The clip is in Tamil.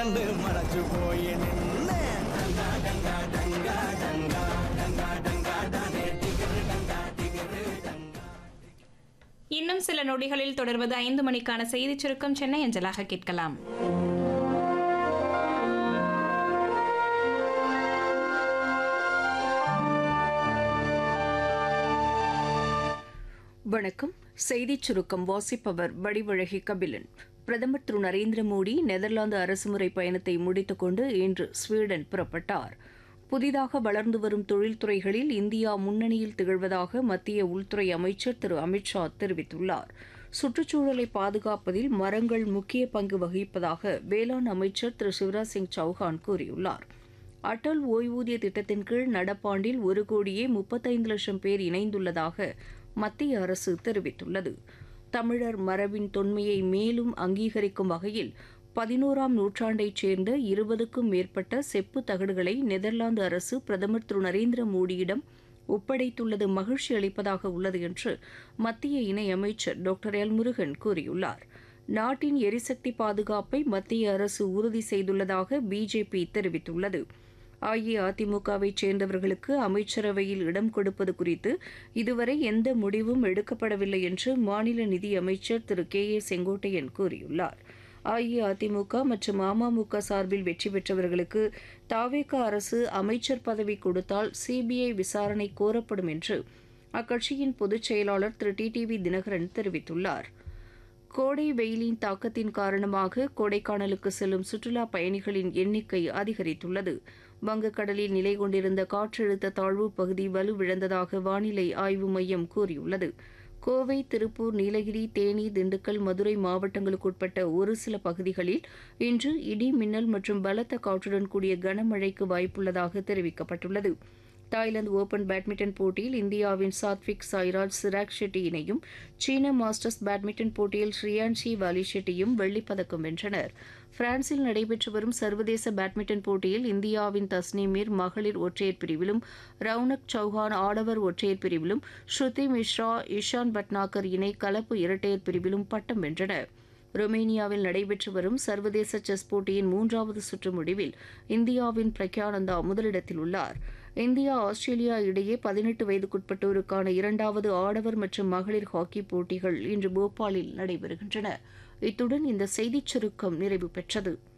கண்டு மறைச்சு போய் நின்ன இன்னும் சில நொடிகளில் தொடர்வது ஐந்து மணிக்கான செய்திச் சுருக்கம் சென்னை அஞ்சலாக கேட்கலாம் வணக்கம் செய்திச் சுருக்கம் வாசிப்பவர் வடிவழகி கபிலன் பிரதமர் திரு நரேந்திர மோடி நெதர்லாந்து அரசுமுறை பயணத்தை முடித்துக்கொண்டு இன்று ஸ்வீடன் புறப்பட்டார் புதிதாக வளர்ந்து வரும் தொழில்துறைகளில் இந்தியா முன்னணியில் திகழ்வதாக மத்திய உள்துறை அமைச்சர் திரு அமித்ஷா தெரிவித்துள்ளார் சுற்றுச்சூழலை பாதுகாப்பதில் மரங்கள் முக்கிய பங்கு வகிப்பதாக வேளாண் அமைச்சர் திரு சிவராஜ் சிங் சௌஹான் கூறியுள்ளார் அடல் ஓய்வூதிய திட்டத்தின் கீழ் நடப்பாண்டில் ஒரு கோடியே முப்பத்தைந்து லட்சம் பேர் இணைந்துள்ளதாக மத்திய அரசு தெரிவித்துள்ளது தமிழர் மரபின் தொன்மையை மேலும் அங்கீகரிக்கும் வகையில் பதினோராம் நூற்றாண்டைச் சேர்ந்த இருபதுக்கும் மேற்பட்ட செப்பு தகடுகளை நெதர்லாந்து அரசு பிரதமர் திரு நரேந்திர மோடியிடம் ஒப்படைத்துள்ளது மகிழ்ச்சி அளிப்பதாக உள்ளது என்று மத்திய இணையமைச்சர் டாக்டர் எல் முருகன் கூறியுள்ளார் நாட்டின் எரிசக்தி பாதுகாப்பை மத்திய அரசு உறுதி செய்துள்ளதாக பிஜேபி தெரிவித்துள்ளது அஇஅதிமுகவைச் சேர்ந்தவர்களுக்கு அமைச்சரவையில் இடம் கொடுப்பது குறித்து இதுவரை எந்த முடிவும் எடுக்கப்படவில்லை என்று மாநில நிதியமைச்சர் திரு கே ஏ செங்கோட்டையன் கூறியுள்ளார் அஇஅதிமுக மற்றும் அமமுக சார்பில் வெற்றி பெற்றவர்களுக்கு தாவேக அரசு அமைச்சர் பதவி கொடுத்தால் சிபிஐ விசாரணை கோரப்படும் என்று அக்கட்சியின் பொதுச் செயலாளர் திரு டிடிவி தினகரன் தெரிவித்துள்ளார் கோடை வெயிலின் தாக்கத்தின் காரணமாக கொடைக்கானலுக்கு செல்லும் சுற்றுலா பயணிகளின் எண்ணிக்கை அதிகரித்துள்ளது வங்கக்கடலில் நிலை கொண்டிருந்த காற்றழுத்த தாழ்வு பகுதி வலுவிழந்ததாக வானிலை ஆய்வு மையம் கூறியுள்ளது கோவை திருப்பூர் நீலகிரி தேனி திண்டுக்கல் மதுரை மாவட்டங்களுக்குட்பட்ட ஒரு சில பகுதிகளில் இன்று இடி மின்னல் மற்றும் பலத்த காற்றுடன் கூடிய கனமழைக்கு வாய்ப்புள்ளதாக தெரிவிக்கப்பட்டுள்ளது தாய்லாந்து ஓபன் பேட்மிண்டன் போட்டியில் இந்தியாவின் சாத்விக் சாய்ராஜ் சிராக் ஷெட்டி இணையும் சீன மாஸ்டர்ஸ் பேட்மிண்டன் போட்டியில் ஸ்ரீயான்ஷி வாலி ஷெட்டியும் வெள்ளிப்பதக்கம் வென்றனர் பிரான்சில் நடைபெற்று வரும் சர்வதேச பேட்மிண்டன் போட்டியில் இந்தியாவின் தஸ்னீமீர் மகளிர் ஒற்றையர் பிரிவிலும் ரவுனக் சௌஹான் ஆடவர் ஒற்றையர் பிரிவிலும் ஸ்ருதி மிஸ்ரா இஷான் பட்னாகர் இணை கலப்பு இரட்டையர் பிரிவிலும் பட்டம் வென்றனர் ருமேனியாவில் நடைபெற்று வரும் சர்வதேச செஸ் போட்டியின் மூன்றாவது சுற்று முடிவில் இந்தியாவின் பிரக்யானந்தா முதலிடத்தில் உள்ளார் இந்தியா ஆஸ்திரேலியா இடையே பதினெட்டு வயதுக்குட்பட்டோருக்கான இரண்டாவது ஆடவர் மற்றும் மகளிர் ஹாக்கி போட்டிகள் இன்று போபாலில் நடைபெறுகின்றன இத்துடன் இந்த செய்திச் சுருக்கம் நிறைவு பெற்றது